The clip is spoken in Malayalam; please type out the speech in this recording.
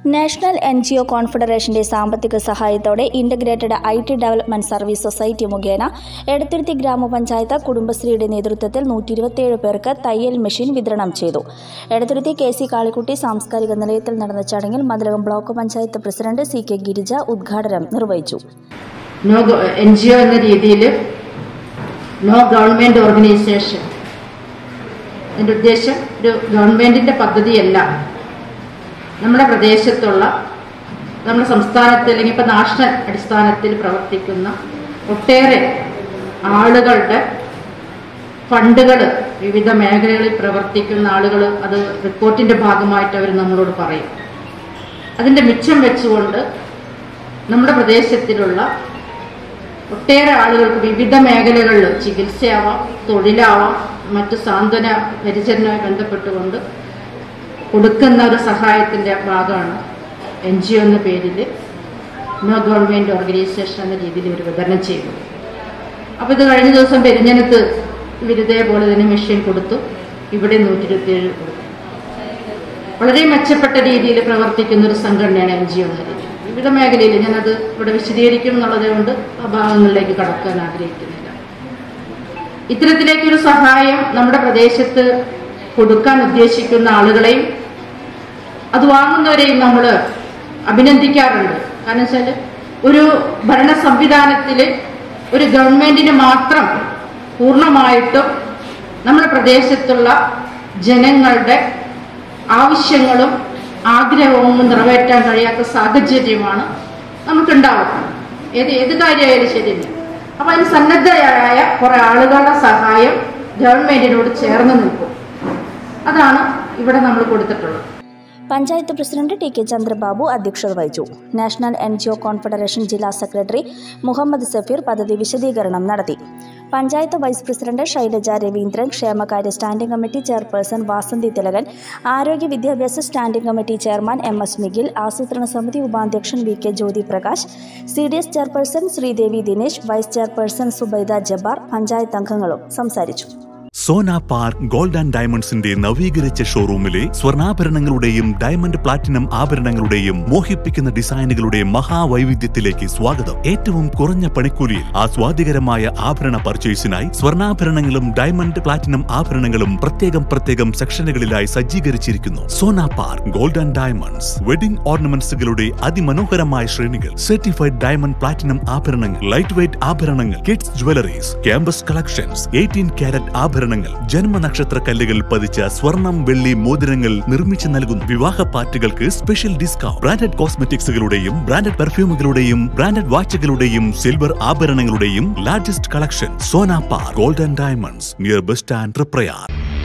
നാഷണൽ എൻ ജി ഒ കോൺഫെഡറേഷന്റെ സാമ്പത്തിക സഹായത്തോടെ integrated I T development service society മുഖേന എടത്തുരുത്തി ഗ്രാമപഞ്ചായത്ത് കുടുംബശ്രീയുടെ നേതൃത്വത്തിൽ നൂറ്റി ഇരുപത്തിയേഴ് പേർക്ക് തയ്യൽ മെഷീൻ വിതരണം ചെയ്തു എടത്തുരുത്തി കെ സി കാളിക്കുട്ടി സാംസ്കാരിക നിലയത്തിൽ നടന്ന ചടങ്ങിൽ Mathilakam block panchayat president C K Girija ഉദ്ഘാടനം നിർവഹിച്ചു നോ എൻ ജി ഒ എന്ന രീതിയിൽ നോ ഗവൺമെന്റ് ഓർഗനൈസേഷൻ അതിൻ്റെ ഉദ്ദേശം ഒരു ഗവൺമെന്റിന്റെ പദ്ധതിയല്ല നമ്മുടെ പ്രദേശത്തുള്ള നമ്മുടെ സംസ്ഥാനത്ത് അല്ലെങ്കിൽ ഇപ്പം നാഷണൽ അടിസ്ഥാനത്തിൽ പ്രവർത്തിക്കുന്ന ഒട്ടേറെ ആളുകളുടെ ഫണ്ടുകൾ വിവിധ മേഖലകളിൽ പ്രവർത്തിക്കുന്ന ആളുകൾ അത് റിപ്പോർട്ടിന്റെ ഭാഗമായിട്ട് അവർ നമ്മളോട് പറയും അതിന്റെ മിച്ചം വെച്ചുകൊണ്ട് നമ്മുടെ പ്രദേശത്തിലുള്ള ഒട്ടേറെ ആളുകൾക്ക് വിവിധ മേഖലകളിൽ ചികിത്സയാവാം തൊഴിലാവാം മറ്റു സാന്ത്വന പരിചരണവുമായി ബന്ധപ്പെട്ടുകൊണ്ട് കൊടുക്കുന്ന ഒരു സഹായത്തിന്റെ ഭാഗമാണ് എൻ ജി ഒ എന്ന പേരിൽ നോ ഗവൺമെന്റ് ഓർഗനൈസേഷൻ എന്ന രീതിയിൽ ഇവർ വിതരണം ചെയ്തു അപ്പോൾ ഇത് കഴിഞ്ഞ ദിവസം പെരിഞ്ഞനത്ത് ഇവർ ഇതേപോലെ തന്നെ മെഷീൻ കൊടുത്തു ഇവിടെ നൂറ്റി ഇരുപത്തിയേഴ് കൊടുത്തു വളരെ മെച്ചപ്പെട്ട രീതിയിൽ പ്രവർത്തിക്കുന്ന ഒരു സംഘടനയാണ് എൻ ജി ഒ എന്ന രീതി വിവിധ മേഖലയിൽ ഞാനത് ഇവിടെ വിശദീകരിക്കും എന്നുള്ളത് കൊണ്ട് ആ ഭാഗങ്ങളിലേക്ക് കടക്കാൻ ആഗ്രഹിക്കുന്നില്ല ഇത്തരത്തിലേക്കൊരു സഹായം നമ്മുടെ പ്രദേശത്ത് കൊടുക്കാൻ ഉദ്ദേശിക്കുന്ന ആളുകളെയും അത് വാങ്ങുന്നവരെയും നമ്മൾ അഭിനന്ദിക്കാറുണ്ട് കാരണം വെച്ചാൽ ഒരു ഭരണ സംവിധാനത്തിൽ ഒരു ഗവൺമെന്റിന് മാത്രം പൂർണ്ണമായിട്ടും നമ്മുടെ പ്രദേശത്തുള്ള ജനങ്ങളുടെ ആവശ്യങ്ങളും ആഗ്രഹവും നിറവേറ്റാൻ കഴിയാത്ത സാഹചര്യമാണ് നമുക്കുണ്ടാവുക ഏത് ഏത് കാര്യമായാലും ശരിയല്ല അപ്പൊ അതിന് സന്നദ്ധരായ കുറെ ആളുകളുടെ സഹായം ഗവൺമെന്റിനോട് ചേർന്ന് നിൽക്കും അതാണ് ഇവിടെ നമ്മൾ കൊടുത്തിട്ടുള്ളത് panchayat president T K Chandrababu അധ്യക്ഷത വഹിച്ചു national N G O confederation ജില്ലാ സെക്രട്ടറി മുഹമ്മദ് സഫീർ പദ്ധതി വിശദീകരണം നടത്തി പഞ്ചായത്ത് വൈസ് പ്രസിഡന്റ് ശൈലജ രവീന്ദ്രൻ ക്ഷേമകാര്യ standing committee chairperson Vasanthi Thilakan ആരോഗ്യ വിദ്യാഭ്യാസ standing committee chairman M S Migil ആസൂത്രണ സമിതി ഉപാധ്യക്ഷൻ V K Jyothi Prakash C D S chairperson Sreedevi Dinesh vice chairperson Subaida Jabbar panchayat അംഗങ്ങളും സംസാരിച്ചു സോന പാർക്ക് ഗോൾഡ് ആൻഡ് ഡയമണ്ട്സിന്റെ നവീകരിച്ച ഷോറൂമിലെ സ്വർണ്ണാഭരണങ്ങളുടെയും ഡയമണ്ട് പ്ലാറ്റിനം ആഭരണങ്ങളുടെയും മോഹിപ്പിക്കുന്ന ഡിസൈനുകളുടെ മഹാവൈവിധ്യത്തിലേക്ക് സ്വാഗതം ഏറ്റവും കുറഞ്ഞ പണിക്കൂലിയിൽ ആസ്വാദികരമായ ആഭരണ പർച്ചേസിനായി സ്വർണ്ണാഭരണങ്ങളും ഡയമണ്ട് പ്ലാറ്റിനം ആഭരണങ്ങളും പ്രത്യേകം പ്രത്യേകം സെക്ഷനുകളിലായി സജ്ജീകരിച്ചിരിക്കുന്നു Sona park gold and diamonds wedding ഓർണമെന്റ്സുകളുടെ അതിമനോഹരമായ ശ്രേണികൾ സർട്ടിഫൈഡ് ഡയമണ്ട് പ്ലാറ്റിനം ആഭരണങ്ങൾ ലൈറ്റ് വെയ്റ്റ് ആഭരണങ്ങൾ kids jewelleries campus collections eighteen carat ആഭരണങ്ങൾ ജന്മനക്ഷത്ര കല്ലുകൾ പതിച്ച സ്വർണം വെള്ളി മോതിരങ്ങൾ നിർമ്മിച്ചു നൽകുന്നു വിവാഹ പാർട്ടികൾക്ക് സ്പെഷ്യൽ ഡിസ്കൗണ്ട് ബ്രാൻഡഡ് കോസ്മെറ്റിക്സുകളുടെയും ബ്രാൻഡഡ് പെർഫ്യൂമുകളുടെയും ബ്രാൻഡഡ് വാച്ചുകളുടെയും സിൽവർ ആഭരണങ്ങളുടെയും largest collection Sona park gold and diamonds near bus stand Prayar